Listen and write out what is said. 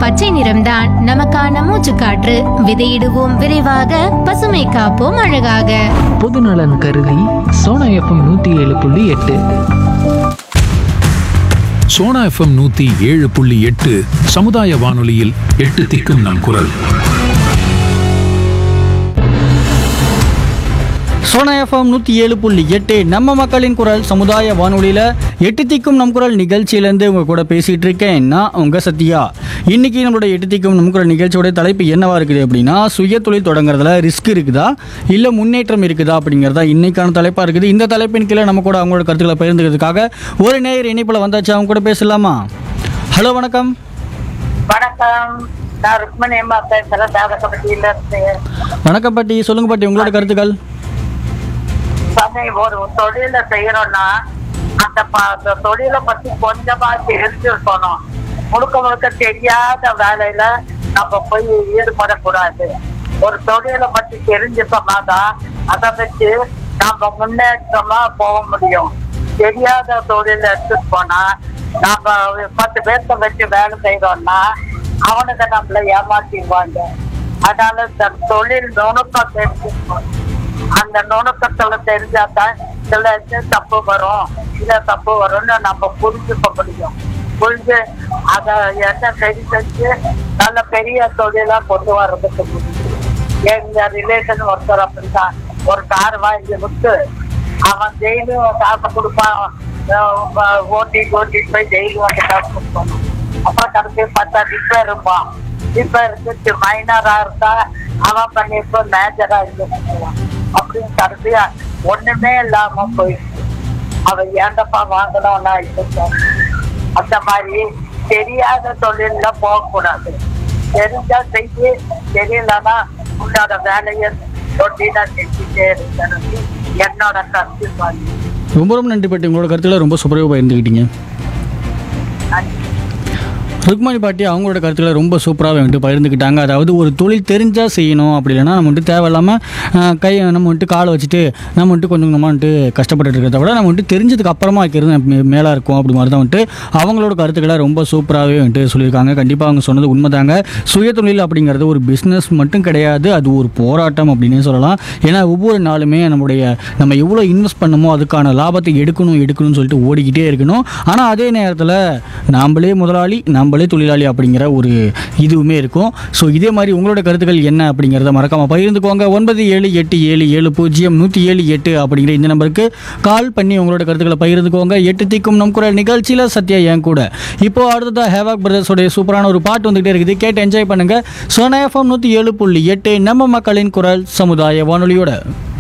பச்சை நிறம்தான் நமக்கான மூச்சுக்காற்று விதையிடுவோம் விரைவாக பசுமை காப்போம் அழகாக பொதுநலன் கருதி சோனா எஃப்எம் நூற்றி ஏழு புள்ளி எட்டு சோனா எஃப்எம் நூத்தி ஏழு புள்ளி எட்டு சமுதாய வானொலியில் எட்டு திக்கும் நம் குரல் சோனா எஃப்எம் நூற்றி ஏழு புள்ளி எட்டு நம்ம மக்களின் குரல் சமுதாய வானொலியில் எட்டு திக்கும் நம் குரல் நிகழ்ச்சியிலேருந்து உங்கள் கூட பேசிகிட்டு இருக்கேன் நான் உங்கள் சத்யா இன்னைக்கு நம்மளோட எட்டு திக்கும் நம் குரல் நிகழ்ச்சியோட தலைப்பு என்னவா இருக்குது அப்படின்னா சுய தொழில் தொடங்குறதுல ரிஸ்க் இருக்குதா இல்லை முன்னேற்றம் இருக்குதா அப்படிங்கிறதா இன்னைக்கான தலைப்பாக இருக்குது இந்த தலைப்பின் கீழே நம்ம கூட அவங்களோட கருத்துக்களை பகிர்ந்துக்கிறதுக்காக ஒரு நேயர் இணைப்பில் வந்தாச்சு அவங்க கூட பேசலாமா ஹலோ வணக்கம் வணக்கம் நான் ருக்மணி அம்மா பேசுறேன் தேவகப்பட்டியில இருந்து வணக்கம் பாட்டி சொல்லுங்க பாட்டி உங்களோட கருத்துக்கள் சாமி ஒரு தொழில செய்யறோம்னா அந்த ப- அந்த தொழிலை பத்தி கொஞ்சமா தெரிஞ்சிருக்கணும் முழுக்க முழுக்க தெரியாத வேலையில நம்ம போய் ஈடுபடக்கூடாது ஒரு தொழிலை பத்தி தெரிஞ்சுட்டோம்னா தான் அதை வச்சு நம்ம முன்னேற்றமா போக முடியும் தெரியாத தொழில எடுத்துட்டு போனா நாம பத்து பேர்த்த வச்சு வேலை செய்யறோம்னா அவனுக்கு நம்மள ஏமாத்திடுவாங்க அதனால இந்த தொழில் நுணுக்கம் தெரிஞ்சுக்கணும் அந்த நுணுக்கத்துல தெரிஞ்சாதான் சில இது தப்பு வரும் சில தப்பு வரும்னு நம்ம புரிஞ்சுக்க முடியும் புரிஞ்சு அத என்ன சரி செஞ்சு நல்ல பெரிய தொழிலா கொண்டு வர்றதுக்கு முடியும் எங்க ரிலேஷன் ஒருத்தர் அப்படிதான் ஒரு கார் வாங்கி விட்டு அவன் டெய்லியும் காசு கொடுப்பான் அஹ் ஓட்டி ஓட்டிட்டு போய் டெய்லி வந்து காசு கொடுப்பான் அப்புறம் கடைசி பார்த்தா ரிப்பேர் இருப்பான் ரிப்பேர் இருக்கு மைனரா இருந்தா அவன் பண்ணிட்டு மேஜரா இருந்துருவான் அப்படின்னு கடைசியா ஒண்ணுமே இல்லாம போயிடுச்சு அவன் ஏண்டப்பா வாங்கணும்னா இருக்கேன் அந்த மாதிரி தெரியாத தொழில்ல போகக்கூடாது தெரிஞ்சா செய்து தெரியலன்னா உன்னோட வேலையை ரொட்டீனா செஞ்சுட்டே இருக்கிறது என்னோட கருத்து மாதிரி ரொம்ப ரொம்ப நன்றி பாட்டி உங்களோட கருத்துக்களை ரொம்ப சூப்பராக பகிர்ந்துக்கிட்டீங்க ருக்மணி பாட்டி அவங்களோட கருத்துக்களை ரொம்ப சூப்பராக வந்துட்டு பகிர்ந்துக்கிட்டாங்க அதாவது ஒரு தொழில் தெரிஞ்சால் செய்யணும் அப்படி இல்லைன்னா நம்ம வந்துட்டு தேவையில்லாமல் அஹ், கை நம்ம வந்துட்டு காலை வச்சுட்டு நம்ம வந்துட்டு கொஞ்சம் கொஞ்சமாக வந்துட்டு கஷ்டப்பட்டுட்டு இருக்கிறத விட நம்ம வந்துட்டு தெரிஞ்சதுக்கு அப்புறமா வைக்கிறது மே- மேலா இருக்கும் அப்படி மாதிரி தான் வந்துட்டு அவங்களோட கருத்துக்களை ரொம்ப சூப்பராகவே வந்துட்டு சொல்லியிருக்காங்க கண்டிப்பாக அவங்க சொன்னது உண்மைதாங்க சுய தொழில் அப்படிங்கிறது ஒரு பிஸ்னஸ் மட்டும் கிடையாது அது ஒரு போராட்டம் அப்படின்னே சொல்லலாம் ஏன்னா ஒவ்வொரு நாளுமே நம்முடைய நம்ம எவ்வளோ இன்வெஸ்ட் பண்ணமோ அதுக்கான லாபத்தை எடுக்கணும் எடுக்கணும்னு சொல்லிட்டு ஓடிக்கிட்டே இருக்கணும் ஆனால் அதே நேரத்தில் நாம்ளே முதலாளி நாம்ளே தொழிலாளி அப்படிங்கிற ஒரு இதுவுமே இருக்கும் ஸோ இதே மாதிரி உங்களோட கருத்துக்கள் என்ன அப்படிங்கிறத மறக்காமல் பகிர்ந்துக்கோங்க ஒன்பது ஏழு எட்டு ஏழு ஏழு பூஜ்ஜியம் நூற்றி ஏழு எட்டு அப்படிங்கிற இந்த நம்பருக்கு கால் பண்ணி உங்களோட கருத்துக்களை பகிர்ந்துக்கோங்க எட்டு திக்கும் நம் குரல் நிகழ்ச்சியில் சத்யா என் கூட இப்போ அடுத்ததா ஹேவாக் பிரதர்ஸோடைய சூப்பரான ஒரு பாட்டு வந்துகிட்டே இருக்குது கேட்டு என்ஜாய் பண்ணுங்க சோனா எஃப்எம் நூற்றி ஏழு புள்ளி எட்டு நம்ம மக்களின் குரல் சமுதாய வானொலியோட